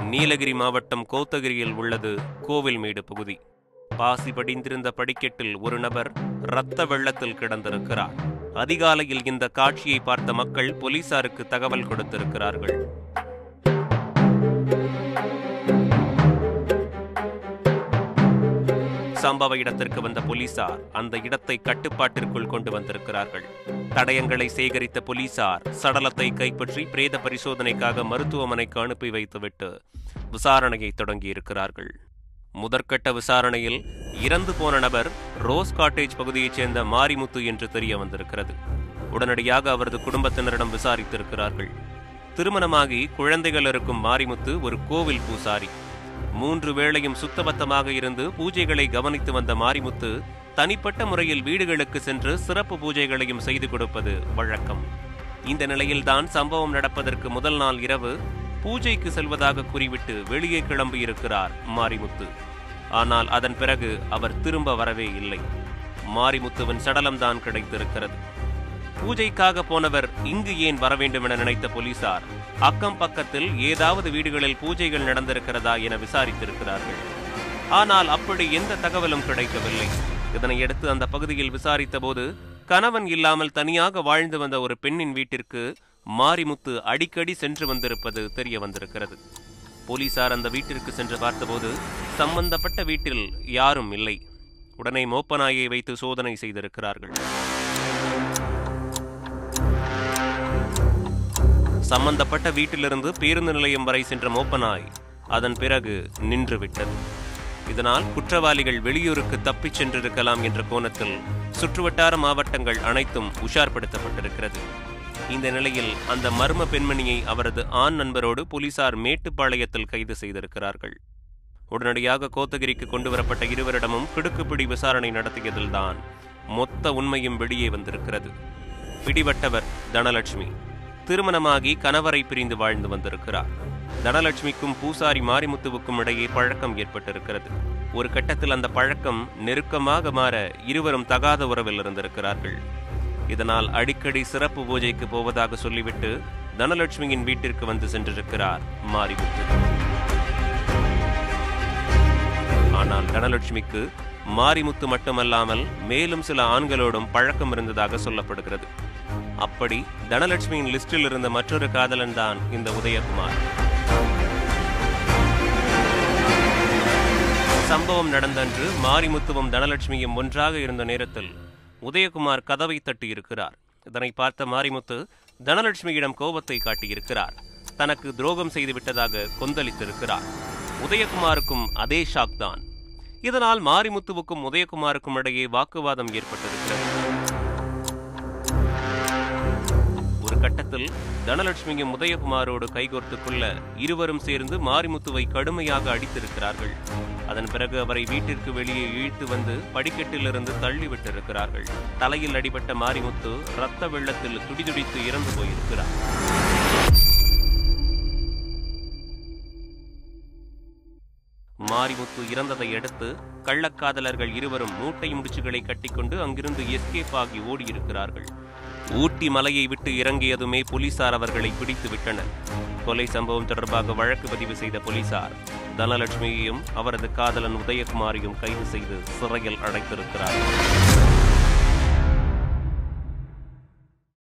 நீலகிரி மாவட்டம் கோத்தகிரியில் உள்ளது கோவில்மேடு பகுதி பாசி படிந்திருந்த படிக்கட்டில் ஒரு நபர் இரத்த வெள்ளத்தில் கிடந்திருக்கிறார் அதிகாலையில் இந்த காட்சியை பார்த்த மக்கள் போலீசாருக்கு தகவல் கொடுத்திருக்கிறார்கள் சம்பவ இடத்திற்கு வந்த போலீசார் அந்த இடத்தை கட்டுப்பாட்டிற்குள் கொண்டு வந்திருக்கிறார்கள் தடயங்களை சேகரித்த போலீசார் சடலத்தை கைப்பற்றி பிரேத பரிசோதனைக்காக மருத்துவமனைக்கு அனுப்பி வைத்துவிட்டு விசாரணையை தொடங்கியிருக்கிறார்கள் முதற்கட்ட விசாரணையில் இறந்து போன நபர் ரோஸ் காட்டேஜ் பகுதியைச் சேர்ந்த மாரிமுத்து என்று தெரிய வந்திருக்கிறது உடனடியாக அவரது குடும்பத்தினரிடம் விசாரித்திருக்கிறார்கள் திருமணமாகி குழந்தைகள் இருக்கும் மாரிமுத்து ஒரு கோவில் பூசாரி மூன்று வேளையும் சுத்தபத்தமாக இருந்து பூஜைகளை கவனித்து வந்த மாரிமுத்து தனிப்பட்ட முறையில் வீடுகளுக்கு சென்று சிறப்பு பூஜைகளையும் செய்து கொடுப்பது வழக்கம் இந்த நிலையில்தான் சம்பவம் நடப்பதற்கு முதல் நாள் இரவு பூஜைக்கு செல்வதாக கூறிவிட்டு வெளியே கிளம்பியிருக்கிறார் மாரிமுத்து ஆனால் அதன் பிறகு அவர் திரும்ப வரவே இல்லை மாரிமுத்துவின் சடலம்தான் கிடைத்திருக்கிறது பூஜைக்காக போனவர் இங்கு ஏன் வர வேண்டும் என நினைத்த போலீசார் அக்கம் பக்கத்தில் ஏதாவது வீடுகளில் பூஜைகள் நடந்திருக்கிறதா என விசாரித்திருக்கிறார்கள் ஆனால் அப்படி எந்த தகவலும் கிடைக்கவில்லை இதனையடுத்து அந்த பகுதியில் விசாரித்தபோது கணவன் இல்லாமல் தனியாக வாழ்ந்து வந்த ஒரு பெண்ணின் வீட்டிற்கு மாரிமுத்து அடிக்கடி சென்று வந்திருப்பது தெரிய வந்திருக்கிறது போலீசார் அந்த வீட்டிற்கு சென்று பார்த்தபோது சம்பந்தப்பட்ட வீட்டில் யாரும் இல்லை உடனே மோப்பநாயை வைத்து சோதனை செய்திருக்கிறார்கள் சம்பந்தப்பட்ட வீட்டிலிருந்து பேருந்து நிலையம் வரை சென்ற மோப்பநாய் அதன் பிறகு நின்றுவிட்டது இதனால் குற்றவாளிகள் வெளியூருக்கு தப்பிச் சென்றிருக்கலாம் என்ற கோணத்தில் சுற்றுவட்டார மாவட்டங்கள் அனைத்தும் உஷார்படுத்தப்பட்டிருக்கிறது இந்த நிலையில் அந்த மர்ம பெண்மணியை அவரது ஆண் நண்பரோடு போலீசார் மேட்டுப்பாளையத்தில் கைது செய்திருக்கிறார்கள் உடனடியாக கோத்தகிரிக்கு கொண்டு வரப்பட்ட இருவரிடமும் கிடுக்குப்பிடி விசாரணை நடத்தியதில்தான் மொத்த உண்மையும் வெளியே வந்திருக்கிறது பிடிபட்டவர் தனலட்சுமி திருமணமாகி கணவரை பிரிந்து வாழ்ந்து வந்திருக்கிறார் தனலட்சுமிக்கும் பூசாரி மாரிமுத்துவுக்கும் இடையே பழக்கம் ஏற்பட்டிருக்கிறது ஒரு கட்டத்தில் அந்த பழக்கம் நெருக்கமாக மாற இருவரும் தகாத உறவில் இருந்திருக்கிறார்கள் இதனால் அடிக்கடி சிறப்பு பூஜைக்கு போவதாக சொல்லிவிட்டு தனலட்சுமியின் வீட்டிற்கு வந்து சென்றிருக்கிறார் மாரிமுத்து ஆனால் தனலட்சுமிக்கு மாரிமுத்து மட்டுமல்லாமல் மேலும் சில ஆண்களோடும் பழக்கம் இருந்ததாக சொல்லப்படுகிறது அப்படி தனலட்சுமியின் லிஸ்டில் இருந்த மற்றொரு காதலன் தான் இந்த உதயகுமார் சம்பவம் நடந்தன்று மாரிமுத்துவும் தனலட்சுமியும் ஒன்றாக இருந்த நேரத்தில் உதயகுமார் கதவை தட்டி இருக்கிறார் இதனை பார்த்த மாரிமுத்து தனலட்சுமியிடம் கோபத்தை காட்டியிருக்கிறார் தனக்கு துரோகம் செய்து விட்டதாக கொந்தளித்திருக்கிறார் உதயகுமாருக்கும் அதே ஷாக் தான் இதனால் மாரிமுத்துவுக்கும் உதயகுமாருக்கும் இடையே வாக்குவாதம் ஏற்பட்டிருக்கிறது ஒரு கட்டத்தில் தனலட்சுமியும் உதயகுமாரோடு கைகோர்த்துக் கொள்ள இருவரும் சேர்ந்து மாரிமுத்துவை கடுமையாக அடித்திருக்கிறார்கள் அதன் பிறகு அவரை வீட்டிற்கு வெளியே இழுத்து வந்து படிக்கட்டிலிருந்து தள்ளிவிட்டிருக்கிறார்கள் தலையில் அடிபட்ட மாரிமுத்து இரத்த வெள்ளத்தில் துடிதுடித்து இறந்து போயிருக்கிறார் மாரிமுத்து இறந்ததை அடுத்து கள்ளக்காதலர்கள் இருவரும் மூட்டை முடிச்சுகளை கட்டிக்கொண்டு அங்கிருந்து எஸ்கேப் ஆகி ஓடியிருக்கிறார்கள் ஊட்டி மலையை விட்டு இறங்கியதுமே போலீசார் அவர்களை பிடித்து விட்டனர் கொலை சம்பவம் தொடர்பாக வழக்கு பதிவு செய்த போலீசார் தனலட்சுமியையும் அவரது காதலன் உதயகுமாரையும் கைது செய்து சிறையில் அடைத்திருக்கிறார்கள்